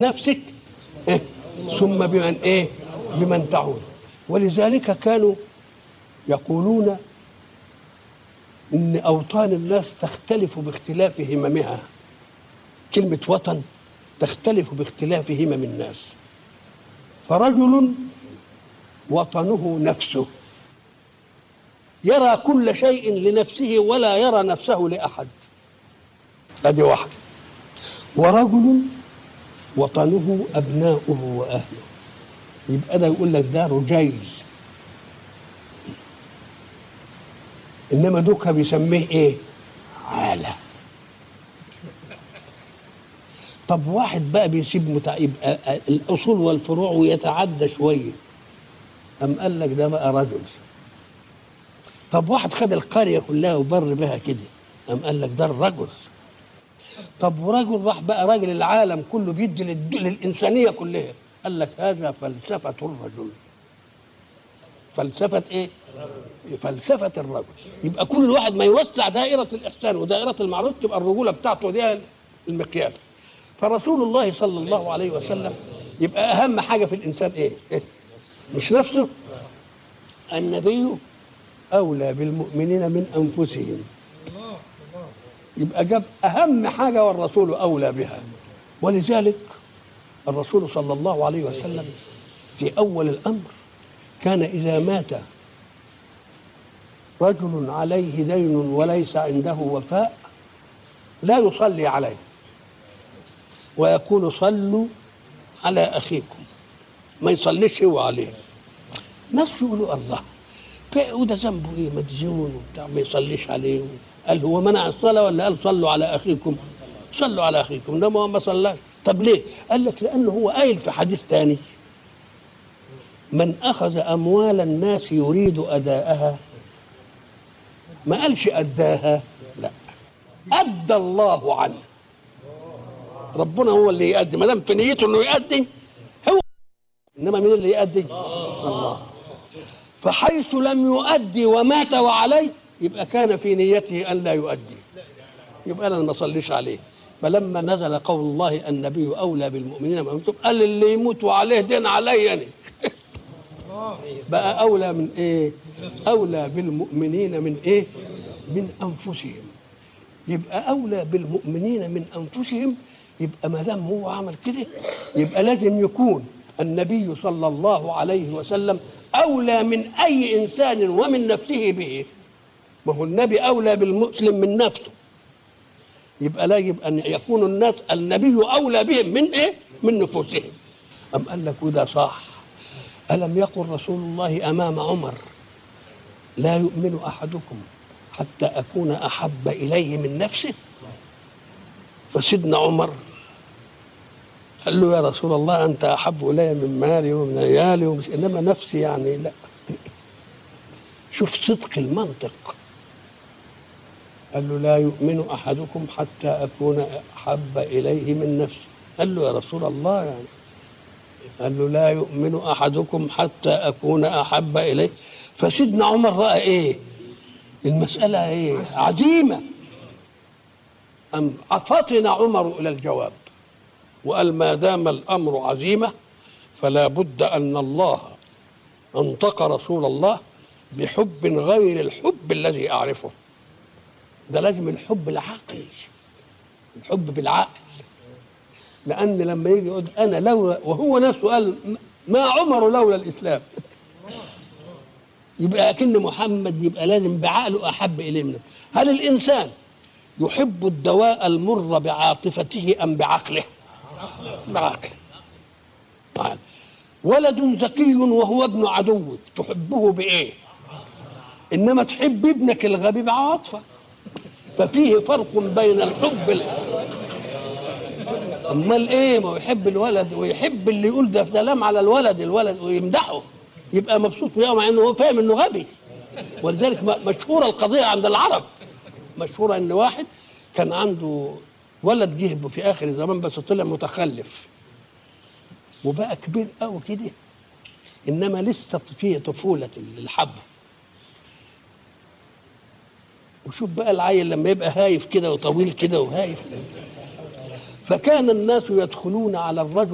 نفسك إيه؟ ثم بمن ايه بمن تعود ولذلك كانوا يقولون ان اوطان الناس تختلف باختلاف هممها كلمه وطن تختلف باختلاف همم الناس فرجل وطنه نفسه يرى كل شيء لنفسه ولا يرى نفسه لاحد ادي واحده ورجل وطنه ابناؤه واهله يبقى ده يقول لك ده رجيز انما دوكا بيسميه ايه عاله طب واحد بقى بيسيب متع... يبقى الاصول والفروع ويتعدى شويه أم قال لك ده بقى رجل طب واحد خد القريه كلها وبر بها كده أم قال لك ده الرجل طب ورجل راح بقى راجل العالم كله بيدي للد- للإنسانية كلها قال لك هذا فلسفة الرجل فلسفة إيه؟ فلسفة الرجل يبقى كل واحد ما يوسع دائرة الإحسان ودائرة المعروف تبقى الرجولة بتاعته دي المقياس فرسول الله صلى الله عليه وسلم يبقى أهم حاجة في الإنسان إيه؟ إيه؟ مش نفسه النبي أولى بالمؤمنين من أنفسهم يبقى جاب أهم حاجة والرسول أولى بها ولذلك الرسول صلى الله عليه وسلم في أول الأمر كان إذا مات رجل عليه دين وليس عنده وفاء لا يصلي عليه ويقول صلوا على أخيكم ما يصليش هو عليه ناس يقولوا الله بقى وده ذنبه ايه مديون وبتاع ما يصليش عليه قال هو منع الصلاه ولا قال صلوا على اخيكم صلوا على اخيكم ده ما هو ما صلاش طب ليه قال لك لانه هو قايل في حديث تاني من اخذ اموال الناس يريد اداءها ما قالش اداها لا ادى الله عنه ربنا هو اللي يؤدي ما دام في نيته انه يؤدي هو انما مين اللي يؤدي الله فحيث لم يؤدي ومات وعليه يبقى كان في نيته ان لا يؤدي يبقى انا ما اصليش عليه فلما نزل قول الله النبي اولى بالمؤمنين من انفسهم قال اللي يموت وعليه دين علي انا بقى اولى من ايه اولى بالمؤمنين من ايه من انفسهم يبقى اولى بالمؤمنين من انفسهم يبقى ما دام هو عمل كده يبقى لازم يكون النبي صلى الله عليه وسلم اولى من اي انسان ومن نفسه به ما هو النبي اولى بالمسلم من نفسه يبقى لا يجب ان يكون الناس النبي اولى بهم من ايه من نفوسهم ام قال لك وده صح الم يقل رسول الله امام عمر لا يؤمن احدكم حتى اكون احب اليه من نفسه فسيدنا عمر قال له يا رسول الله انت احب الي من مالي ومن عيالي ومش انما نفسي يعني لا شوف صدق المنطق قال له لا يؤمن احدكم حتى اكون احب اليه من نفسي قال له يا رسول الله يعني قال له لا يؤمن احدكم حتى اكون احب اليه فسيدنا عمر راى ايه المساله ايه عزيمه ام فطن عمر الى الجواب وقال ما دام الامر عزيمه فلا بد ان الله انطق رسول الله بحب غير الحب الذي اعرفه ده لازم الحب العقلي الحب بالعقل لان لما يجي يقول انا لولا وهو نفسه قال ما عمر لولا الاسلام يبقى اكن محمد يبقى لازم بعقله احب اليه منه هل الانسان يحب الدواء المر بعاطفته ام بعقله بعقله طيب. ولد ذكي وهو ابن عدوك تحبه بايه انما تحب ابنك الغبي بعاطفه ففيه فرق بين الحب ال... امال ايه ما هو يحب الولد ويحب اللي يقول ده كلام على الولد الولد ويمدحه يبقى مبسوط فيها مع انه هو فاهم انه غبي ولذلك م- مشهوره القضيه عند العرب مشهوره ان واحد كان عنده ولد جه في اخر الزمان بس طلع متخلف وبقى كبير قوي كده انما لسه فيه طفوله الحب وشوف بقى العيل لما يبقى هايف كده وطويل كده وهايف فكان الناس يدخلون على الرجل